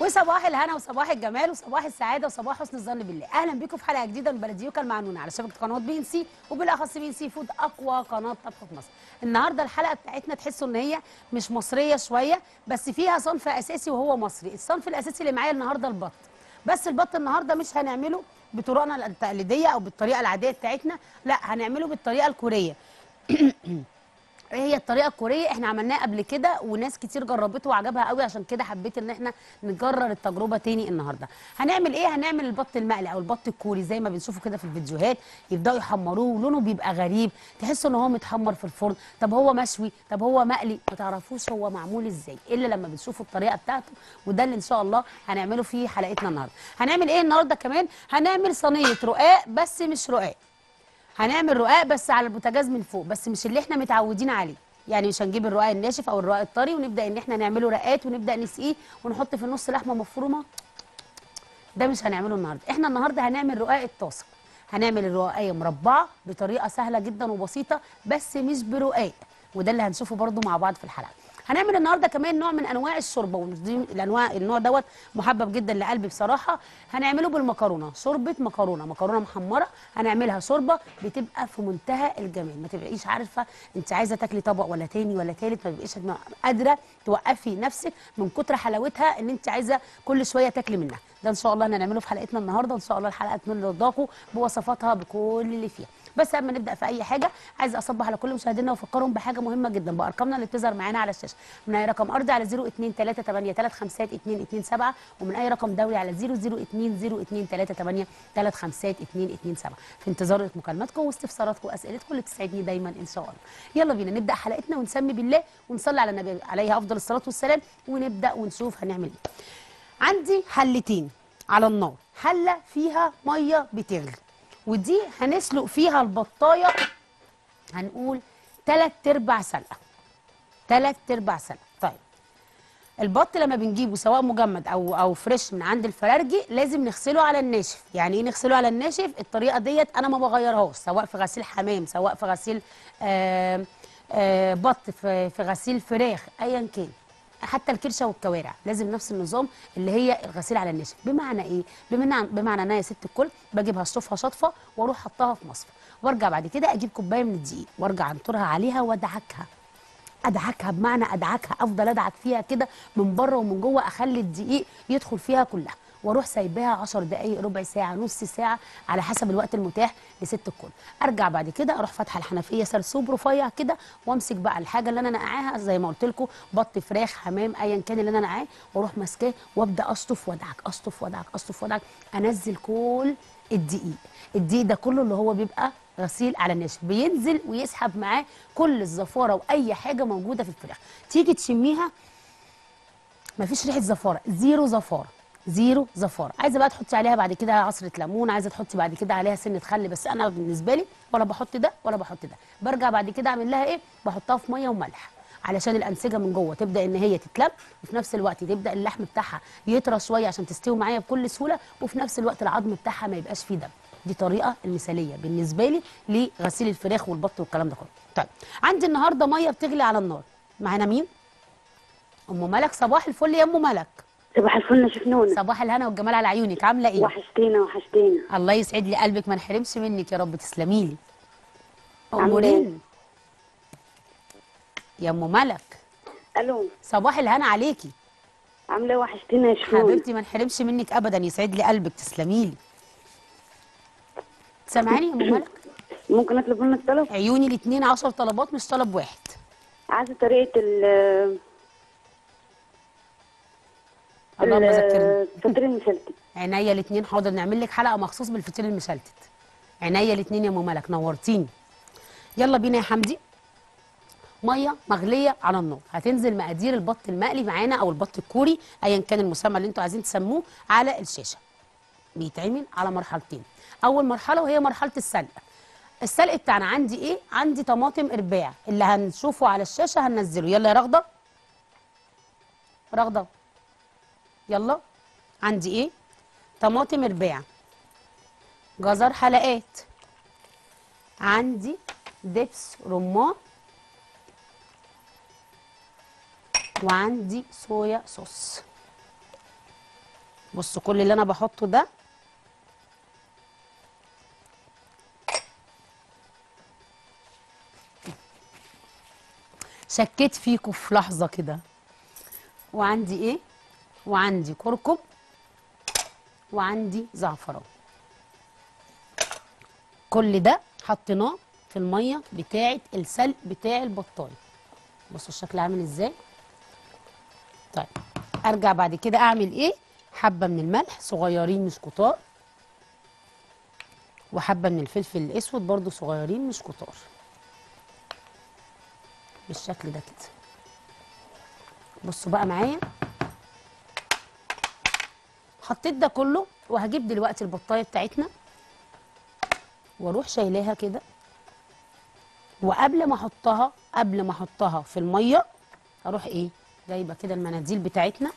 وصباح الهنا وصباح الجمال وصباح السعاده وصباح حسن الظن بالله اهلا بيكم في حلقه جديده من بلديوكا المعنونه على شبكه قناه بي ان سي وبالاخص بي ان سي فود اقوى قناه طبخ في مصر النهارده الحلقه بتاعتنا تحسوا ان هي مش مصريه شويه بس فيها صنف اساسي وهو مصري الصنف الاساسي اللي معايا النهارده البط بس البط النهارده مش هنعمله بطرقنا التقليديه او بالطريقه العاديه بتاعتنا لا هنعمله بالطريقه الكوريه ايه هي الطريقه الكوريه احنا عملناها قبل كده وناس كتير جربته وعجبها قوي عشان كده حبيت ان احنا نكرر التجربه تاني النهارده هنعمل ايه هنعمل البط المقلي او البط الكوري زي ما بنشوفه كده في الفيديوهات يبداوا يحمروه ولونه بيبقى غريب تحسوا ان هو متحمر في الفرن طب هو مشوي طب هو مقلي ما تعرفوش هو معمول ازاي الا لما بتشوفوا الطريقه بتاعته وده اللي ان شاء الله هنعمله في حلقتنا النهارده هنعمل ايه النهارده كمان هنعمل صينيه رقاق بس مش رقاق هنعمل رقاق بس على البوتاجاز من فوق بس مش اللي احنا متعودين عليه يعني مش هنجيب الرقاق الناشف او الرقاق الطري ونبدا ان احنا نعمله رقات ونبدا نسقيه ونحط في النص لحمه مفرومه ده مش هنعمله النهارده احنا النهارده هنعمل رقاق الطاسه هنعمل الرقاقيه مربعه بطريقه سهله جدا وبسيطه بس مش برقاق وده اللي هنشوفه برده مع بعض في الحلقه هنعمل النهارده كمان نوع من انواع الشوربه ودي الانواع النوع دوت محبب جدا لقلبي بصراحه هنعمله بالمكرونه شوربه مكرونه مكرونه محمره هنعملها شوربه بتبقى في منتهى الجمال ما تبقيش عارفه انت عايزه تاكلي طبق ولا تاني ولا تالت ما تبقيش قادره توقفي نفسك من كتر حلاوتها ان انت عايزه كل شويه تاكلي منها ده ان شاء الله هنعمله في حلقتنا النهارده ان شاء الله الحلقه تنول رضاكم بوصفاتها بكل اللي فيها بس قبل ما نبدا في اي حاجه عايزه اصبح على كل مشاهدينا وافكرهم بحاجه مهمه جدا بارقامنا اللي بتظهر معانا على الشاشه من اي رقم ارضي على 0233835 ومن اي رقم دولي على 002023835 في انتظار مكالماتكم واستفساراتكم واسئلتكم اللي بتسعدني دايما ان شاء الله يلا بينا نبدا حلقتنا ونسمي بالله ونصلي على النبي عليه افضل الصلاه والسلام ونبدا ونشوف هنعمل ايه عندي حلتين على النار حله فيها ميه بتغلي ودي هنسلق فيها البطايه هنقول تلات ارباع سلقه تلات ارباع سلقه طيب البط لما بنجيبه سواء مجمد او او فريش من عند الفرارجي لازم نغسله على الناشف يعني ايه نغسله على الناشف الطريقه ديت انا ما بغيرهاش سواء في غسيل حمام سواء في غسيل آآ آآ بط في, في غسيل فراخ ايا كان حتى الكرشه والكوارع لازم نفس النظام اللي هي الغسيل على الناشف بمعنى ايه بمعنى بمعنى ان انا يا ست الكل بجيبها اشطفها شطفه واروح حطها في مصفى وارجع بعد كده اجيب كوبايه من الدقيق وارجع انطرها عليها وادعكها ادعكها بمعنى ادعكها افضل ادعك فيها كده من بره ومن جوه اخلي الدقيق يدخل فيها كلها واروح سايباها 10 دقائق ربع ساعه نص ساعه على حسب الوقت المتاح لست الكل ارجع بعد كده اروح فاتحه الحنفيه سرسوب رفيع كده وامسك بقى الحاجه اللي انا نقعاها زي ما قلت لكم بط فراخ حمام ايا كان اللي انا نقعاه واروح ماسكاه وابدا اشطف وادعك اشطف وادعك اشطف وادعك انزل كل الدقيق الدقيق ده كله اللي هو بيبقى غسيل على الناشف بينزل ويسحب معاه كل الزفاره واي حاجه موجوده في الفراخ تيجي تشميها مفيش ريحه زفاره زيرو زفاره زيرو زفاره عايزه بقى تحطي عليها بعد كده عصره ليمون عايزه تحطي بعد كده عليها سنه خل بس انا بالنسبه لي ولا بحط ده ولا بحط ده برجع بعد كده اعمل لها ايه بحطها في ميه وملح علشان الانسجه من جوه تبدا ان هي تتلم وفي نفس الوقت تبدا اللحم بتاعها يطرى شويه عشان تستوي معايا بكل سهوله وفي نفس الوقت العظم بتاعها ما يبقاش فيه دم دي طريقه المثاليه بالنسبه لي لغسيل الفراخ والبط والكلام ده كله طيب عندي النهارده ميه بتغلي على النار معانا مين ام ملك صباح الفل يا ام ملك صباح الفل يا شفنونة صباح الهنا والجمال على عيونك عامله ايه وحشتينا وحشتينا الله يسعد لي قلبك ما نحرمش منك يا رب تسلمي لي عاملة إيه؟ امورين يا ام ملك الو صباح الهنا عليكي عامله إيه؟ وحشتينا يا شفنونة حبيبتي ما نحرمش منك ابدا يسعد لي قلبك تسلمي لي سامعاني يا ام ملك ممكن اطلب منك طلب عيوني الاثنين 10 طلبات مش طلب واحد عايزه طريقه ال اللهم ذكرني الفطير المشلتت عينيا الاثنين حاضر نعمل لك حلقه مخصوص بالفطير المشلتت عينيا الاثنين يا ام ملك نورتيني يلا بينا يا حمدي ميه مغليه على النار هتنزل مقادير البط المقلي معانا او البط الكوري ايا كان المسمى اللي انتوا عايزين تسموه على الشاشه بيتعمل على مرحلتين اول مرحله وهي مرحله السلق السلق بتاعنا عندي ايه عندي طماطم ارباع اللي هنشوفه على الشاشه هننزله يلا يا رغده رغده يلا عندي ايه طماطم ارباع جزر حلقات عندي دبس رمان وعندي صويا صوص بصوا كل اللي انا بحطه ده شكيت فيكم في لحظه كده وعندي ايه وعندي كركم وعندي زعفران كل ده حطيناه في الميه بتاعه السلق بتاع البطايه بصوا الشكل عامل ازاي طيب ارجع بعد كده اعمل ايه حبه من الملح صغيرين مش كتار وحبه من الفلفل الاسود برضو صغيرين مش كتار بالشكل ده كده بصوا بقى معايا حطيت ده كله وهجيب دلوقتي البطايه بتاعتنا واروح شايلاها كده وقبل ما احطها قبل ما احطها في الميه اروح ايه جايبه كده المناديل بتاعتنا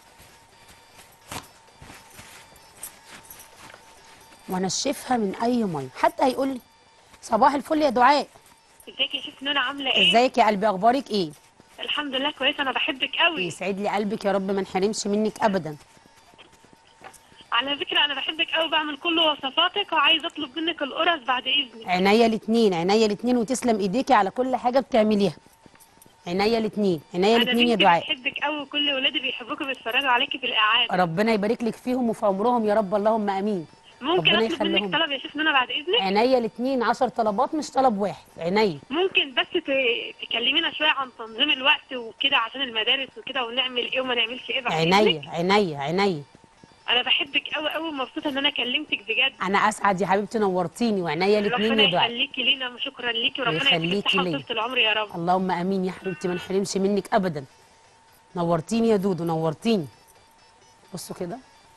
وانشفها من اي ميه حتى هيقول لي صباح الفل يا دعاء ازيك يا شيخ نونا عامله ايه؟ ازيك يا قلبي اخبارك ايه الحمد لله كويسه انا بحبك قوي يسعد لي قلبك يا رب ما نحرمش منك ابدا على فكره انا بحبك قوي بعمل كل وصفاتك وعايزه اطلب منك القرص بعد اذنك عينيا الاتنين عينيا الاتنين وتسلم ايديكي على كل حاجه بتعمليها عينيا الاتنين عينيا انا الاتنين يا بنتي دعاء بتحبك قوي وكل ولادي بيحبوك وبيتفرجوا عليكي في الاعاده ربنا يبارك لك فيهم وفي عمرهم يا رب اللهم امين ممكن ربنا اطلب يخليهم. منك طلب يا شيخ نونا بعد اذنك؟ عينيا الاتنين عشر طلبات مش طلب واحد عينيا ممكن بس ت- تكلمينا شويه عن تنظيم الوقت وكده عشان المدارس وكده ونعمل ايه وما نعملش ايه بعد عينيا اذنك عينيا عينيا انا بحبك قوي قوي ومبسوطه ان انا كلمتك بجد انا اسعد يا حبيبتي نورتيني وعينيا الاتنين ربنا يا دعاء يخليكي لينا وشكرا ليكي وربنا ويخليكي يديك الصحه ليا. وطولة العمر يا رب اللهم امين يا حبيبتي ما نحرمش منك ابدا نورتيني يا دودو نورتيني بصوا كده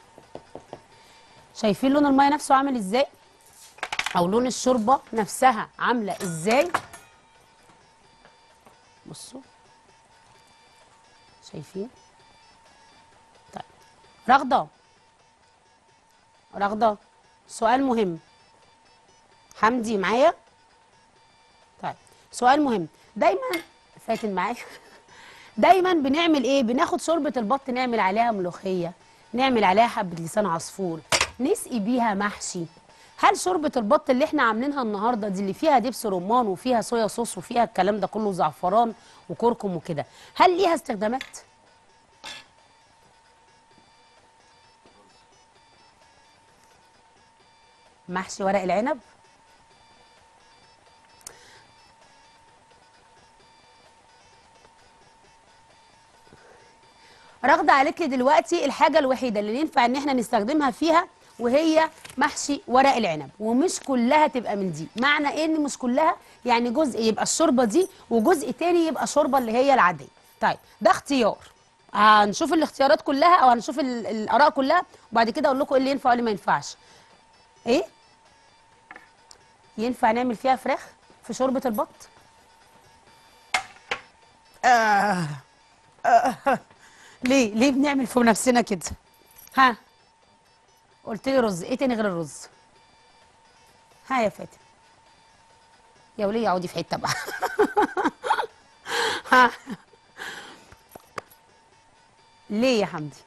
شايفين لون الميه نفسه عامل ازاي او لون الشوربه نفسها عامله ازاي بصوا شايفين طيب رغده رغده سؤال مهم حمدي معايا طيب سؤال مهم دايما فاتن معايا دايما بنعمل ايه بناخد شوربه البط نعمل عليها ملوخيه نعمل عليها حبه لسان عصفور نسقي بيها محشي هل شوربه البط اللي احنا عاملينها النهارده دي اللي فيها دبس رمان وفيها صويا صوص وفيها الكلام ده كله زعفران وكركم وكده هل ليها استخدامات محشي ورق العنب رغدة قالت لي دلوقتي الحاجة الوحيدة اللي ينفع ان احنا نستخدمها فيها وهي محشي ورق العنب ومش كلها تبقى من دي معنى ايه ان مش كلها يعني جزء يبقى الشوربة دي وجزء تاني يبقى شوربة اللي هي العادية طيب ده اختيار هنشوف الاختيارات كلها او هنشوف ال- الاراء كلها وبعد كده اقول لكم ايه اللي ينفع وايه اللي ما ينفعش ايه ينفع نعمل فيها فراخ في شوربة البط آه. آه. ليه ليه بنعمل في نفسنا كده ها قلت لي رز ايه تاني غير الرز ها يا فاتن يا وليه اقعدي في حته بقى ها ليه يا حمدي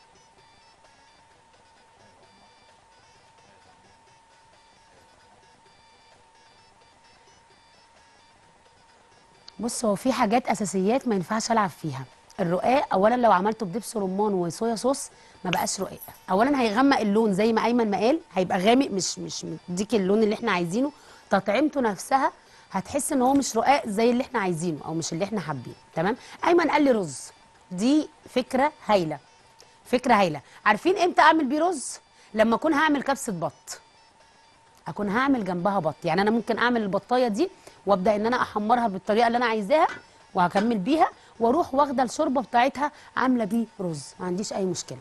بص هو في حاجات اساسيات ما ينفعش العب فيها الرقاق اولا لو عملته بدبس رمان وصويا صوص ما بقاش رقاق اولا هيغمق اللون زي ما ايمن ما قال هيبقى غامق مش مش مديك اللون اللي احنا عايزينه تطعيمته نفسها هتحس ان هو مش رقاق زي اللي احنا عايزينه او مش اللي احنا حابينه تمام ايمن قال لي رز دي فكره هايله فكره هايله عارفين امتى اعمل بيه رز لما اكون هعمل كبسه بط اكون هعمل جنبها بط يعني انا ممكن اعمل البطايه دي وابدا ان انا احمرها بالطريقه اللي انا عايزاها وهكمل بيها واروح واخده الشوربه بتاعتها عامله بيه رز ما عنديش اي مشكله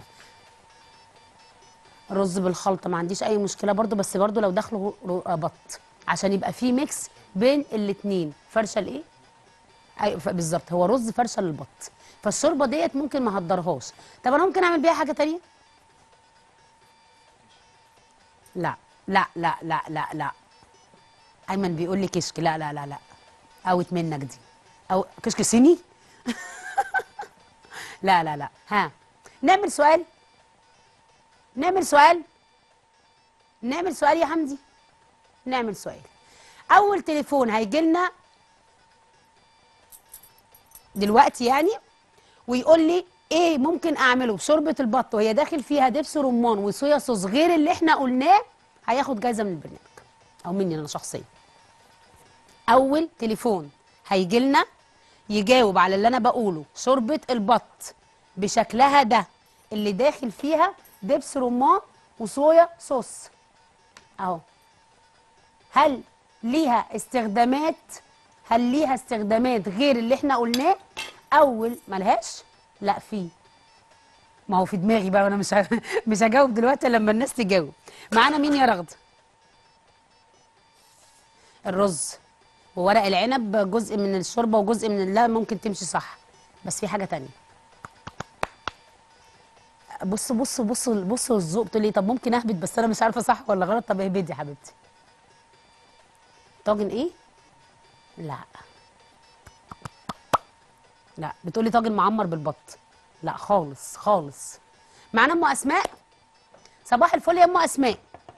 رز بالخلطه ما عنديش اي مشكله برضو بس برضو لو داخله رو- بط عشان يبقى فيه ميكس بين الاتنين فرشه الايه ايوه ف- بالظبط هو رز فرشه للبط فالشوربه ديت ممكن ما اهدرهاش طب انا ممكن اعمل بيها حاجه تانية لا لا لا لا لا لا ايمن بيقول لي كشك لا لا لا لا اوت منك دي او كشك صيني لا لا لا ها نعمل سؤال نعمل سؤال نعمل سؤال يا حمدي نعمل سؤال اول تليفون هيجي لنا دلوقتي يعني ويقول لي ايه ممكن اعمله بشوربه البط وهي داخل فيها دبس رمان وصويا صوص غير اللي احنا قلناه هياخد جايزه من البرنامج او مني انا شخصيا اول تليفون هيجي لنا يجاوب على اللي انا بقوله شوربه البط بشكلها ده اللي داخل فيها دبس رمان وصويا صوص اهو هل ليها استخدامات هل ليها استخدامات غير اللي احنا قلناه اول ملهاش لا في ما هو في دماغي بقى وانا مش ه- مش هجاوب دلوقتي إلا لما الناس تجاوب معانا مين يا رغده الرز وورق العنب جزء من الشوربه وجزء من لا ممكن تمشي صح بس في حاجه تانية بص بص بص بص الذوق بتقول لي طب ممكن اهبط بس انا مش عارفه صح ولا غلط طب اهبدي يا حبيبتي طاجن ايه لا لا بتقولي طاجن معمر بالبط لا خالص خالص معانا ام اسماء صباح الفل يا ام اسماء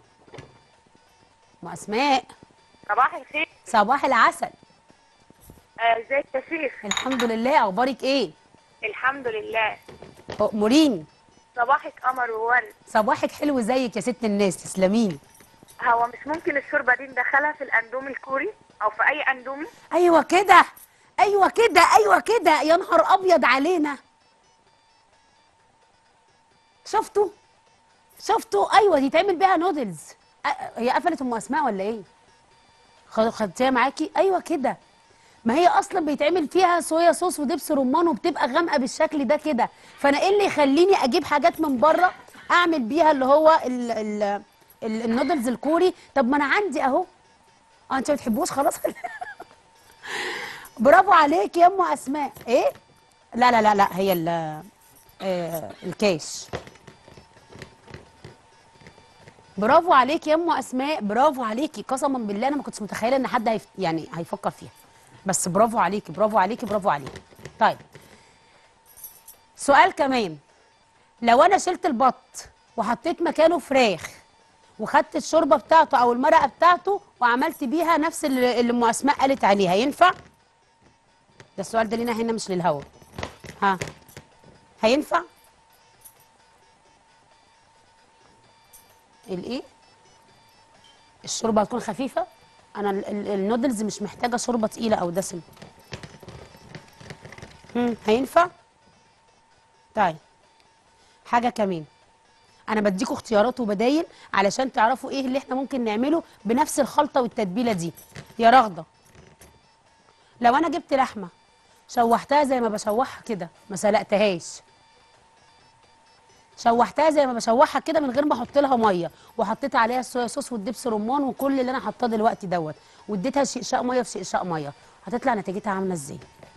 ام اسماء صباح الخير صباح العسل آه، ازيك يا شيخ الحمد لله اخبارك ايه الحمد لله اموريني صباحك قمر وورد صباحك حلو زيك يا ست الناس تسلميني هو مش ممكن الشوربه دي ندخلها في الاندومي الكوري او في اي اندومي ايوه كده ايوه كده ايوه كده يا نهار ابيض علينا شفتوا شفتوا ايوه دي تعمل بيها نودلز أ- هي قفلت ام اسماء ولا ايه خد- خدتيها معاكي ايوه كده ما هي اصلا بيتعمل فيها صويا صوص ودبس رمان وبتبقى غامقه بالشكل ده كده فانا ايه اللي يخليني اجيب حاجات من بره اعمل بيها اللي هو ال ال ال النودلز الكوري طب ما انا عندي اهو اه انت ما بتحبوش خلاص برافو عليك يا ام اسماء ايه لا لا لا لا هي ال آه الكاش برافو عليك يا ام اسماء برافو عليكي قسما بالله انا ما كنتش متخيله ان حد هيف يعني هيفكر فيها بس برافو عليكي برافو عليكي برافو عليكي طيب سؤال كمان لو انا شلت البط وحطيت مكانه فراخ وخدت الشوربه بتاعته او المرقه بتاعته وعملت بيها نفس اللي اللي ام اسماء قالت عليها ينفع ده السؤال ده لينا هنا مش للهوا ها هينفع الايه الشوربه هتكون خفيفه انا ال- ال- النودلز مش محتاجه شوربه تقيله او دسمه هم، هينفع طيب حاجه كمان انا بديكوا اختيارات وبدايل علشان تعرفوا ايه اللي احنا ممكن نعمله بنفس الخلطه والتتبيله دي يا رغده لو انا جبت لحمه شوحتها زي ما بشوحها كده ما سلقتهاش شوحتها زي ما بشوحها كده من غير ما احط لها ميه وحطيت عليها الصويا صوص والدبس رمان وكل اللي انا حاطاه دلوقتي دوت واديتها شقشاق ميه في شقشاق ميه هتطلع نتيجتها عامله ازاي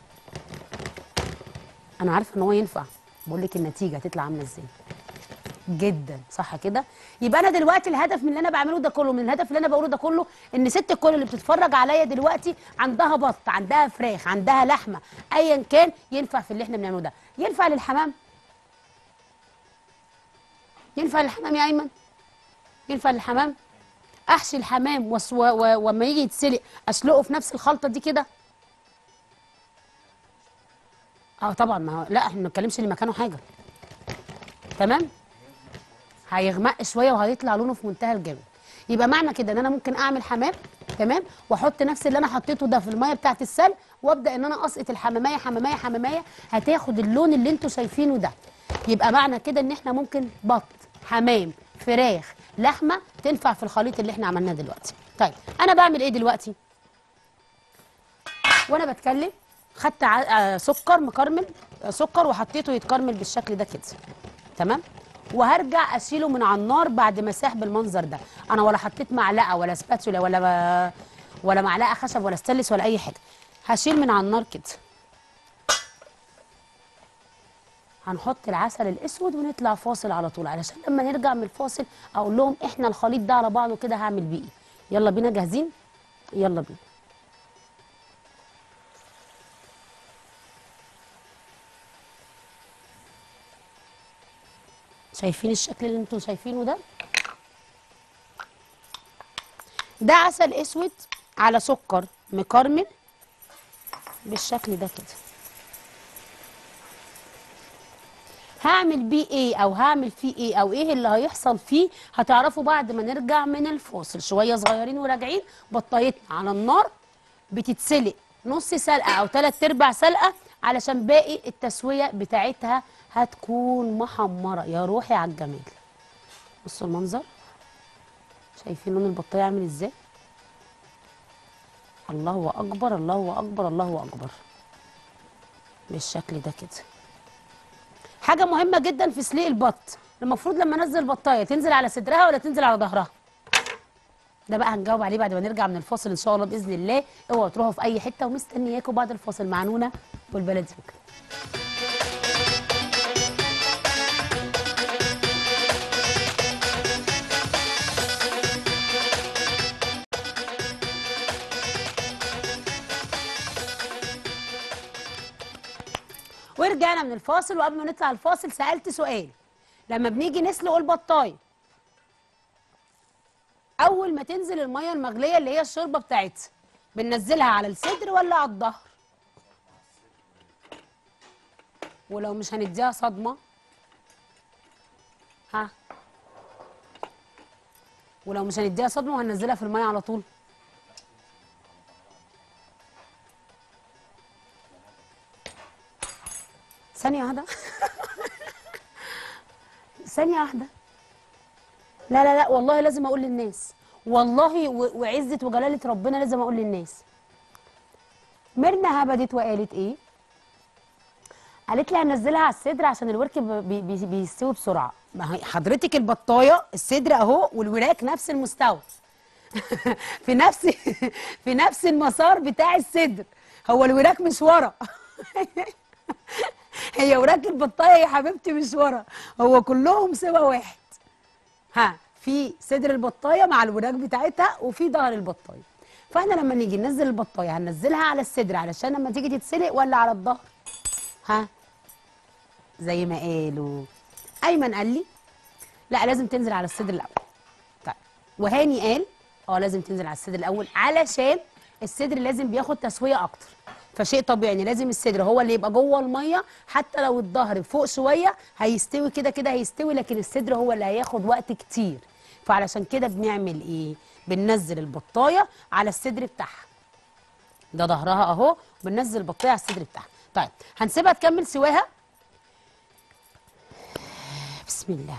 انا عارفه ان هو ينفع بقول لك النتيجه هتطلع عامله ازاي جدا صح كده يبقى انا دلوقتي الهدف من اللي انا بعمله ده كله من الهدف اللي انا بقوله ده كله ان ست الكل اللي بتتفرج عليا دلوقتي عندها بط عندها فراخ عندها لحمه ايا كان ينفع في اللي احنا بنعمله ده ينفع للحمام ينفع للحمام يا ايمن ينفع للحمام احشي الحمام وس- و- و- وما يجي يتسلق اسلقه في نفس الخلطه دي كده اه طبعا ما هو لا احنا ما بنتكلمش اللي مكانه حاجه تمام هيغمق شويه وهيطلع لونه في منتهى الجمال يبقى معنى كده ان انا ممكن اعمل حمام تمام واحط نفس اللي انا حطيته ده في الميه بتاعه السلق وابدا ان انا اسقط الحماميه حماميه حماميه هتاخد اللون اللي انتوا شايفينه ده يبقى معنى كده ان احنا ممكن بط حمام فراخ لحمه تنفع في الخليط اللي احنا عملناه دلوقتي طيب انا بعمل ايه دلوقتي وانا بتكلم خدت ع- آه، سكر مكرمل آه، سكر وحطيته يتكرمل بالشكل ده كده تمام وهرجع اشيله من على النار بعد ما ساح بالمنظر ده انا ولا حطيت معلقه ولا سباتولا ولا ب... ولا معلقه خشب ولا ستانلس ولا اي حاجه هشيل من على النار كده هنحط العسل الاسود ونطلع فاصل على طول علشان لما نرجع من الفاصل اقول لهم احنا الخليط ده على بعضه كده هعمل بيه ايه يلا بينا جاهزين يلا بينا شايفين الشكل اللي انتوا شايفينه ده ده عسل اسود على سكر مكرمل بالشكل ده كده هعمل بيه ايه او هعمل فيه ايه او ايه اللي هيحصل فيه هتعرفوا بعد ما نرجع من الفاصل شويه صغيرين وراجعين بطايتنا على النار بتتسلق نص سلقه او ثلاث ارباع سلقه علشان باقي التسويه بتاعتها هتكون محمره يا روحي على الجمال بصوا المنظر شايفين لون البطايه عامل ازاي الله اكبر الله اكبر الله اكبر بالشكل ده كده حاجه مهمه جدا في سليق البط المفروض لما انزل البطايه تنزل على صدرها ولا تنزل على ظهرها ده بقى هنجاوب عليه بعد ما نرجع من الفاصل ان شاء الله باذن الله اوعوا تروحوا في اي حته ومستنياكم بعد الفاصل مع نونا والبلدي بكره ورجعنا من الفاصل وقبل ما نطلع الفاصل سألت سؤال لما بنيجي نسلق البطاية أول ما تنزل المية المغلية اللي هي الشوربة بتاعتها بننزلها على الصدر ولا على الظهر؟ ولو مش هنديها صدمة ها ولو مش هنديها صدمة وهننزلها في المية على طول ثانية واحدة ثانية واحدة لا لا لا والله لازم أقول للناس والله و- وعزة وجلالة ربنا لازم أقول للناس ميرنا هبدت وقالت إيه؟ قالت لي هنزلها على الصدر عشان الورك ب- بي- بي- بيستوي بسرعة ما هي حضرتك البطاية الصدر أهو والوراك نفس المستوى في نفس في نفس المسار بتاع الصدر هو الوراك مش ورا هي وراك البطايه يا حبيبتي مش ورا هو كلهم سوا واحد ها في صدر البطايه مع الوراك بتاعتها وفي ظهر البطايه فاحنا لما نيجي ننزل البطايه هننزلها على الصدر علشان لما تيجي تتسلق ولا على الظهر ها زي ما قالوا ايمن قال لي لا لازم تنزل على الصدر الاول طيب وهاني قال اه لازم تنزل على الصدر الاول علشان الصدر لازم بياخد تسويه اكتر فشيء طبيعي ان لازم الصدر هو اللي يبقى جوه الميه حتى لو الظهر فوق شويه هيستوي كده كده هيستوي لكن الصدر هو اللي هياخد وقت كتير فعلشان كده بنعمل ايه بننزل البطايه على الصدر بتاعها ده ظهرها اهو بننزل البطايه على الصدر بتاعها طيب هنسيبها تكمل سواها بسم الله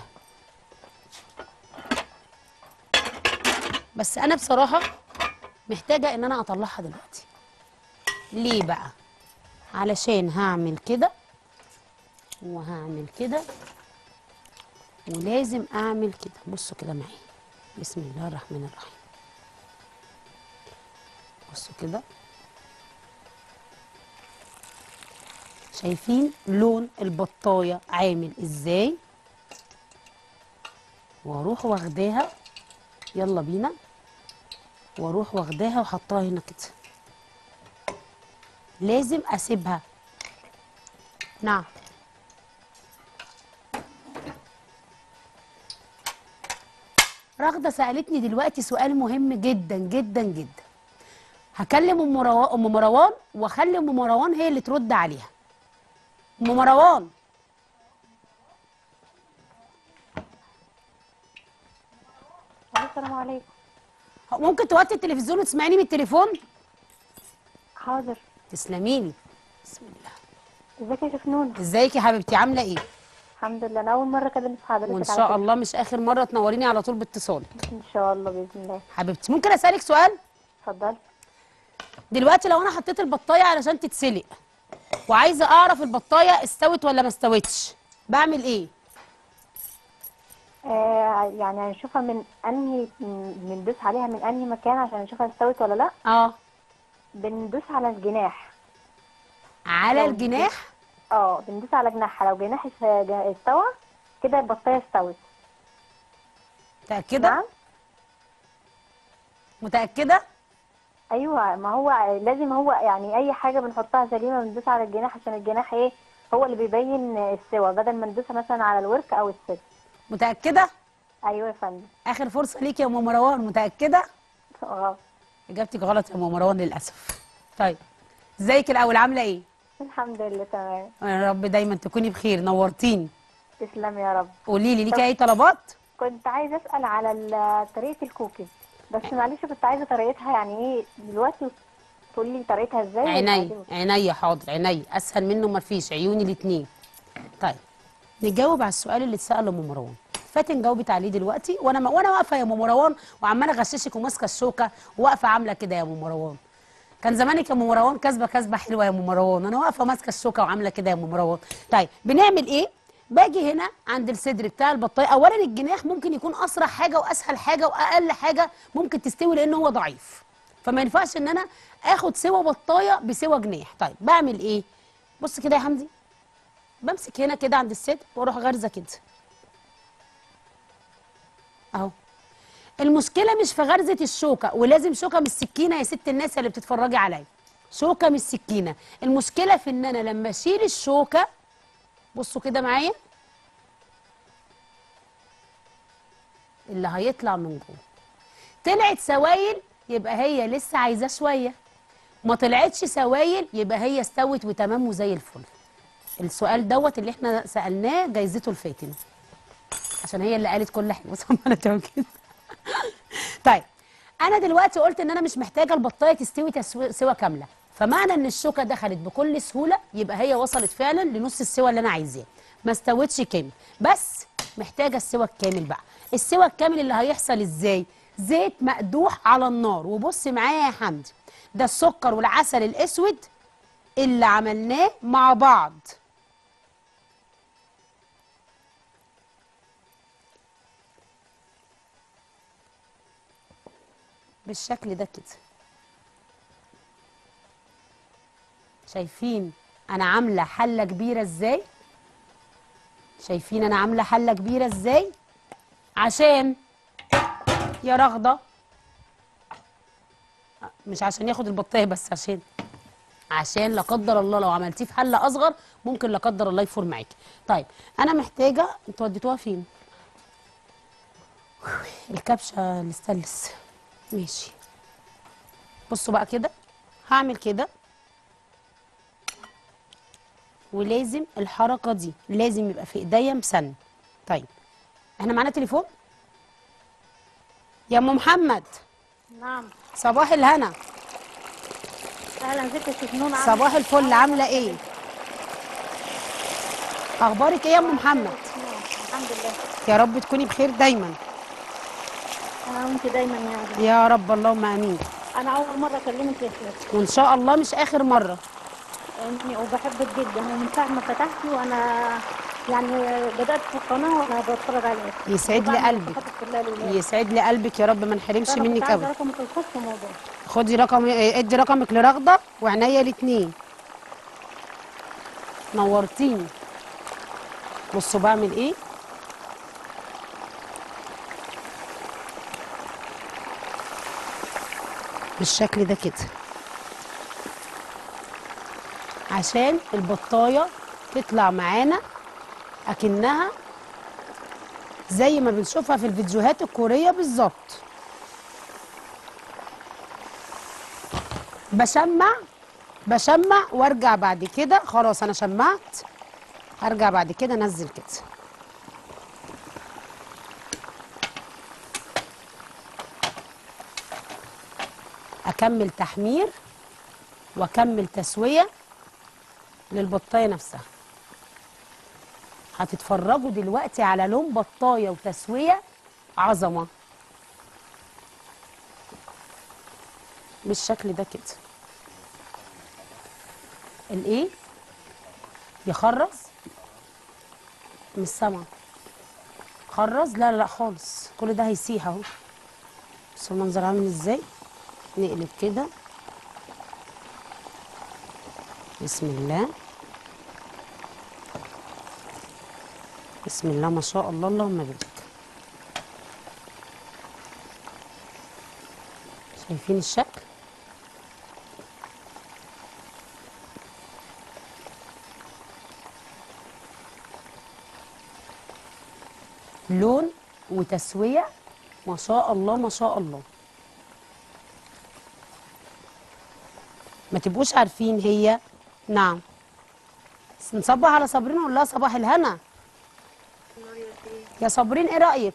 بس انا بصراحه محتاجه ان انا اطلعها دلوقتي ليه بقى علشان هعمل كده وهعمل كده ولازم اعمل كده بصوا كده معايا بسم الله الرحمن الرحيم بصوا كده شايفين لون البطايه عامل ازاي واروح واخداها يلا بينا واروح واخداها وحطها هنا كده لازم اسيبها نعم رغدة سألتني دلوقتي سؤال مهم جدا جدا جدا هكلم ام مروان ام مروان واخلي ام مروان هي اللي ترد عليها ام مروان السلام عليكم ممكن توطي التلفزيون وتسمعيني من التليفون حاضر تسلميلي بسم الله ازيك يا شيخ نونة ازيك يا حبيبتي عامله ايه الحمد لله انا اول مره اكلم حضرتك وان على شاء فكرة. الله مش اخر مره تنوريني على طول باتصالك ان شاء الله باذن الله حبيبتي ممكن اسالك سؤال اتفضلي دلوقتي لو انا حطيت البطايه علشان تتسلق وعايزه اعرف البطايه استوت ولا ما استوتش بعمل ايه آه يعني هنشوفها من انهي من- بندوس عليها من انهي مكان عشان نشوفها استوت ولا لا اه بندوس على الجناح على لو الجناح اه بندوس على جناحها لو جناح است- استوى كده البطايه استوت متاكده نعم متاكده ايوه ما هو لازم هو يعني اي حاجه بنحطها سليمه بندوس على الجناح عشان الجناح ايه هو اللي بيبين السوا بدل ما ندوسها مثلا على الورك او الصدر متاكده ايوه يا فندم اخر فرصه ليك يا ام مروان متاكده اه اجابتك غلط يا ام مروان للاسف طيب ازيك الاول عامله ايه الحمد لله تمام يا رب دايما تكوني بخير نورتيني تسلم يا رب قولي لي ليكي اي طلبات كنت عايزه اسال على ال- طريقه الكوكيز بس معلش كنت عايزه طريقتها يعني ايه دلوقتي تقولي لي طريقتها ازاي ولا عيني عادي؟ عيني حاضر عيني اسهل منه ما فيش عيوني الاثنين طيب نجاوب على السؤال اللي اتسال ام مروان فاتن جاوبت عليه دلوقتي وانا ما وانا واقفه يا ام مروان وعماله اغششك وماسكه الشوكه واقفه عامله كده يا ام مروان كان زمانك يا ام مروان كاسبه كاسبه حلوه يا ام مروان انا واقفه ماسكه الشوكه وعامله كده يا ام مروان طيب بنعمل ايه باجي هنا عند الصدر بتاع البطايه اولا الجناح ممكن يكون اسرع حاجه واسهل حاجه واقل حاجه ممكن تستوي لان هو ضعيف فما ينفعش ان انا اخد سوى بطايه بسوى جناح طيب بعمل ايه بص كده يا حمدي بمسك هنا كده عند الصدر واروح غارزه كده اهو المشكله مش في غرزه الشوكه ولازم شوكه مش سكينه يا ست الناس اللي بتتفرجي عليا شوكه مش سكينه المشكله في ان انا لما اشيل الشوكه بصوا كده معايا اللي هيطلع من جوه طلعت سوايل يبقى هي لسه عايزاه شويه ما طلعتش سوايل يبقى هي استوت وتمام وزي الفل السؤال دوت اللي احنا سالناه جايزته الفاتن عشان هي اللي قالت كل حاجه بس عماله تعمل كده طيب انا دلوقتي قلت ان انا مش محتاجه البطايه تستوي تسو- سوا كامله فمعنى ان الشوكه دخلت بكل سهوله يبقى هي وصلت فعلا لنص السوا اللي انا عايزاه ما استوتش كامل بس محتاجه السوا الكامل بقى السوا الكامل اللي هيحصل ازاي زيت مقدوح على النار وبص معايا يا حمدي ده السكر والعسل الاسود اللي عملناه مع بعض بالشكل ده كده شايفين انا عامله حله كبيره ازاي شايفين انا عامله حله كبيره ازاي عشان يا رغده مش عشان ياخد البطايه بس عشان عشان لا قدر الله لو عملتيه في حله اصغر ممكن لا قدر الله يفور معاكي طيب انا محتاجه انتوا وديتوها فين الكبشه الاستانلس ماشي بصوا بقى كده هعمل كده ولازم الحركه دي لازم يبقى في ايديا مسن طيب احنا معانا تليفون يا ام محمد نعم صباح الهنا اهلا ازيك يا ست نون عاملة صباح الفل عامله ايه اخبارك ايه يا ام محمد إيه؟ الحمد لله يا رب تكوني بخير دايما انا وانت دايما يا رب. يا رب اللهم امين انا اول مره اكلمك يا شيخ وان شاء الله مش اخر مره اني وبحبك جدا ومن ساعه ما فتحتي وانا يعني بدات في القناه وانا بتفرج عليك يسعد لي وبعمل قلبك صفاتك كلها لله يسعد لي قلبك يا رب ما نحرمش أنا كنت منك عايزة ابدا رقمك الخاص في الموضوع خدي رقم ادي رقمك لرغده وعينيا الاتنين نورتيني بصوا بعمل ايه بالشكل ده كده عشان البطايه تطلع معانا اكنها زي ما بنشوفها في الفيديوهات الكوريه بالظبط بشمع بشمع وارجع بعد كده خلاص انا شمعت هرجع بعد كده انزل كده اكمل تحمير واكمل تسويه للبطايه نفسها هتتفرجوا دلوقتي على لون بطايه وتسويه عظمه بالشكل ده كده الايه يخرز مش سامعه خرز لا لا لا خالص كل ده هيسيح اهو بصوا المنظر عامل ازاي نقلب كده بسم الله بسم الله ما شاء الله اللهم بارك شايفين الشكل لون وتسويه ما شاء الله ما شاء الله ما تبقوش عارفين هي نعم بس نصبح على صابرين ونقول لها صباح الهنا يا صابرين ايه رايك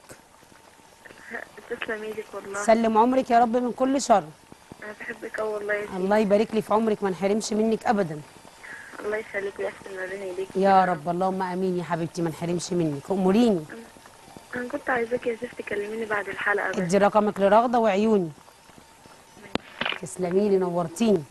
تسلم ايدك والله سلم عمرك يا رب من كل شر انا بحبك اوي والله يا سيدي الله يبارك لي في عمرك ما نحرمش منك ابدا الله يخليك ويحسن ما بين ايديك يا رب اللهم امين يا حبيبتي ما نحرمش منك اموريني انا كنت عايزاك يا سيف تكلميني بعد الحلقه بس ادي رقمك لرغده وعيوني تسلمي لي نورتيني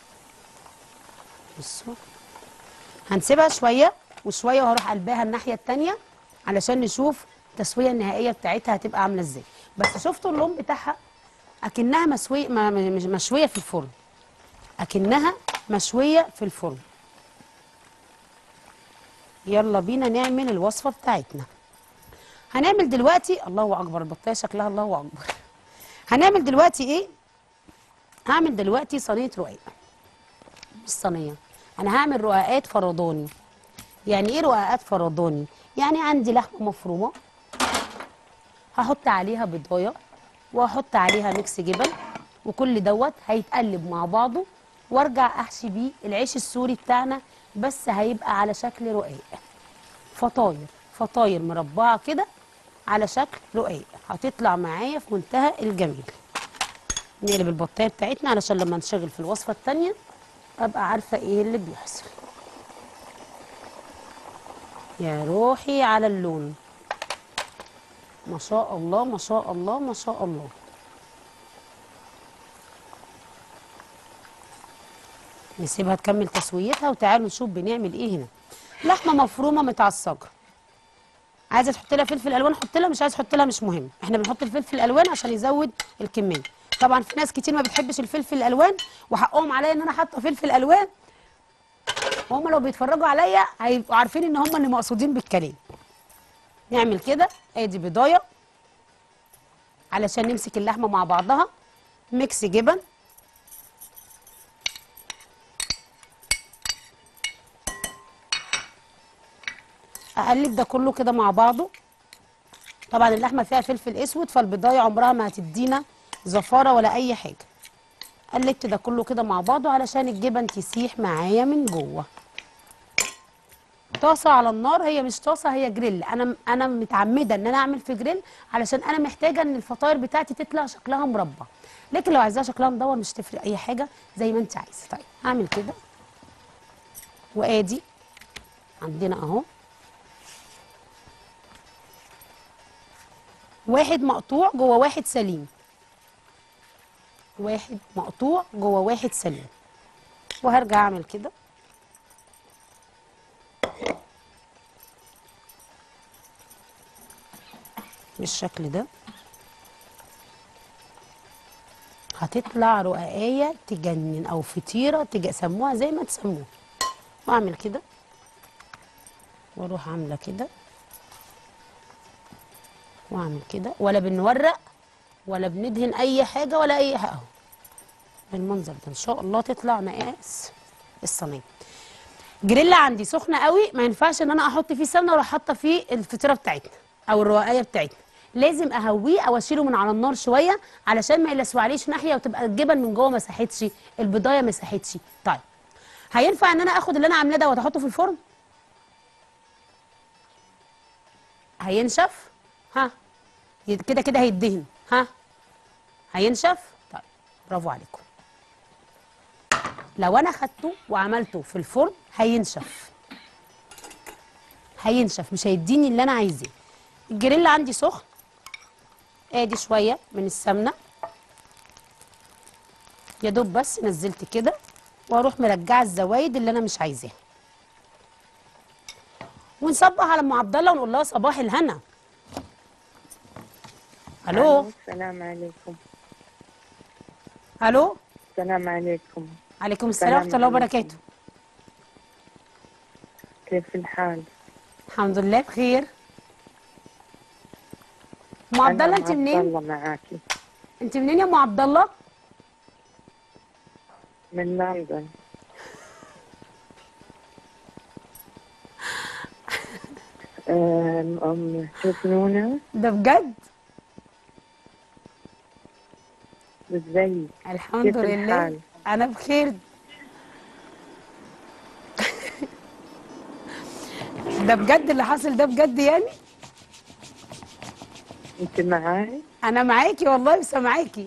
بصوا هنسيبها شويه وشويه وهروح قلبها الناحيه التانية علشان نشوف التسويه النهائيه بتاعتها هتبقى عامله ازاي بس شفتوا اللون بتاعها اكنها مسويه ما- م- مش مشويه في الفرن اكنها مشويه في الفرن يلا بينا نعمل الوصفه بتاعتنا هنعمل دلوقتي الله اكبر البطايه شكلها الله اكبر هنعمل دلوقتي ايه هعمل دلوقتي صينيه رقاق مش صينيه انا هعمل رقاقات فرداني يعني ايه رقاقات فرداني يعني عندي لحمه مفرومه هحط عليها بضايه وهحط عليها ميكس جبن وكل دوت هيتقلب مع بعضه وارجع احشي بيه العيش السوري بتاعنا بس هيبقى على شكل رقاق فطاير فطاير مربعه كده على شكل رقاق هتطلع معايا في منتهى الجميل نقلب البطايه بتاعتنا علشان لما نشغل في الوصفه التانية ابقى عارفه ايه اللي بيحصل يا روحي على اللون ما شاء الله ما شاء الله ما شاء الله نسيبها تكمل تسويتها وتعالوا نشوف بنعمل ايه هنا لحمه مفرومه متعصجه عايزه تحط لها فلفل الوان حط لها مش عايز تحط لها مش مهم احنا بنحط الفلفل الالوان عشان يزود الكميه طبعا في ناس كتير ما بتحبش الفلفل الالوان وحقهم عليا ان انا حاطه فلفل الوان وهم لو بيتفرجوا عليا هيبقوا عارفين ان هم اللي مقصودين بالكلام نعمل كده ادي بضايه علشان نمسك اللحمه مع بعضها ميكس جبن اقلب ده كله كده مع بعضه طبعا اللحمه فيها فلفل اسود فالبضايه عمرها ما هتدينا زفاره ولا اي حاجه قلبت ده كله كده مع بعضه علشان الجبن تسيح معايا من جوه طاسه على النار هي مش طاسه هي جريل انا انا متعمده ان انا اعمل في جريل علشان انا محتاجه ان الفطاير بتاعتي تطلع شكلها مربع لكن لو عايزاها شكلها مدور مش تفرق اي حاجه زي ما انت عايزه طيب هعمل كده وادي عندنا اهو واحد مقطوع جوه واحد سليم واحد مقطوع جوه واحد سليم وهرجع اعمل كده بالشكل ده هتطلع رقاقية تجنن او فطيرة تج... سموها زي ما تسموها واعمل كده واروح عاملة كده واعمل كده ولا بنورق ولا بندهن اي حاجه ولا اي حاجه اهو بالمنظر ده ان شاء الله تطلع مقاس الصينيه جريلا عندي سخنه قوي ما ينفعش ان انا احط فيه سمنه واروح حاطه فيه الفطيره بتاعتنا او الرقايه بتاعتنا لازم اهويه او اشيله من على النار شويه علشان ما يلسوعليش ناحيه وتبقى الجبن من جوه ما ساحتش البضايه ما ساحتش طيب هينفع ان انا اخد اللي انا عاملاه ده واحطه في الفرن هينشف ها كده كده هيدهن ها هينشف طيب برافو عليكم لو انا خدته وعملته في الفرن هينشف هينشف مش هيديني اللي انا عايزاه الجريل عندي سخن ادي شويه من السمنه يا دوب بس نزلت كده واروح مرجعه الزوايد اللي انا مش عايزاها ونصبح على ام عبد الله ونقول لها صباح الهنا الو السلام عليكم الو السلام عليكم عليكم السلام ورحمه الله وبركاته كيف الحال؟ الحمد لله بخير ام عبد الله أنا انت منين الله معاكي انت منين يا ام عبد الله من لندن آم، أم شوف نونة ده بجد ازاي الحمد كيف لله الحال؟ انا بخير ده بجد اللي حاصل ده بجد يعني انت معاي انا معاكي والله وسامعاكي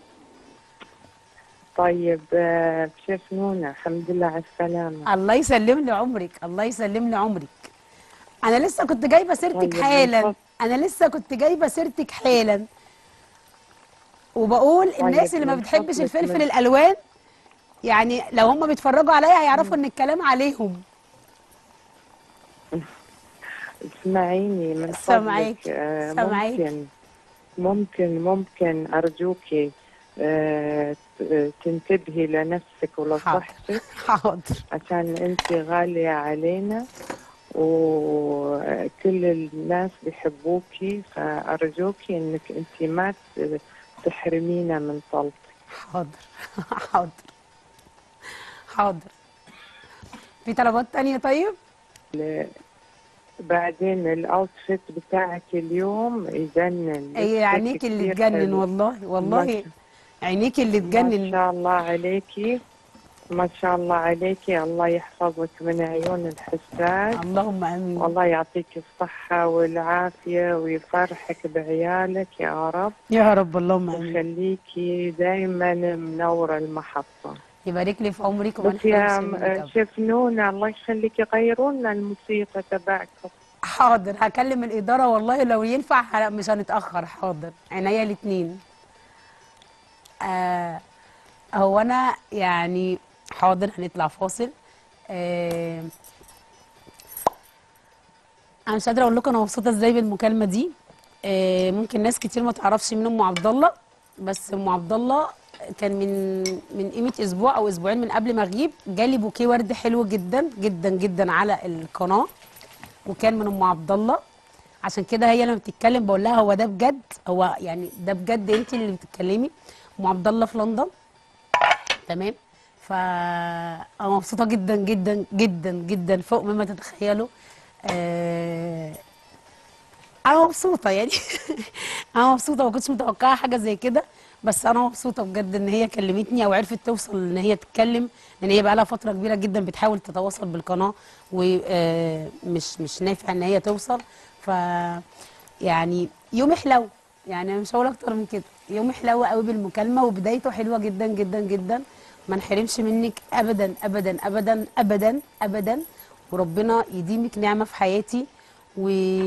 طيب آه، شوف نونة الحمد لله على السلامة الله يسلم لي عمرك الله يسلم لي عمرك انا لسه كنت جايبه سيرتك طيب، حالا بالظبط. انا لسه كنت جايبه سيرتك حالا وبقول الناس اللي ما من بتحبش فضلك الفلفل من- الالوان يعني لو هم بيتفرجوا عليا هيعرفوا ان الكلام عليهم اسمعيني من سامعاك، فضلك آه، سامعاك. ممكن ممكن ممكن أرجوكي آه، ت- تنتبهي لنفسك ولصحتك حاضر عشان انت غالية علينا وكل الناس بيحبوكي فأرجوكي انك انت ما ت- تحرمينا من طلبك حاضر حاضر حاضر في طلبات تانية طيب ل- بعدين الاوتفيت بتاعك اليوم يجنن اي لبسك عينيك اللي كتير تجنن حلو. والله والله ما عينيك اللي ما تجنن شاء الله عليكي ما شاء الله عليكي الله يحفظك من عيون الحساد اللهم امين والله يعطيك الصحة والعافية ويفرحك بعيالك يا رب يا رب اللهم امين ويخليكي دايما منورة المحطة يبارك لي في عمرك وما بس يا نحرمش م- منك أبدا. شيف نونة الله يخليكي غيروا لنا الموسيقى تبعكم حاضر هكلم الإدارة والله لو ينفع ه- مش هنتأخر حاضر عينيا الاتنين آه هو أنا يعني حاضر هنطلع فاصل آه أنا مش قادرة أقول لكم أنا مبسوطة إزاي بالمكالمة دي آه ممكن ناس كتير ما تعرفش مين أم عبد الله بس أم عبد الله كان من من قيمة أسبوع أو أسبوعين من قبل ما أغيب جالي بوكيه ورد حلو جدا جدا جدا على القناة وكان من ام عبد الله عشان كده هي لما بتتكلم بقول لها هو ده بجد هو يعني ده بجد انت اللي بتتكلمي ام عبد الله في لندن تمام ف انا مبسوطه جدا جدا جدا جدا فوق مما تتخيلوا آه... انا مبسوطه يعني انا مبسوطه ما كنتش متوقعه حاجه زي كده بس انا مبسوطه بجد ان هي كلمتني او عرفت توصل ان هي تتكلم لان هي بقى لها فتره كبيره جدا بتحاول تتواصل بالقناه ومش مش نافع ان هي توصل ف يعني يوم حلو يعني أنا مش هقول اكتر من كده يوم حلو قوي بالمكالمه وبدايته حلوه جدا جدا جدا ما نحرمش منك ابدا ابدا ابدا ابدا ابدا وربنا يديمك نعمه في حياتي و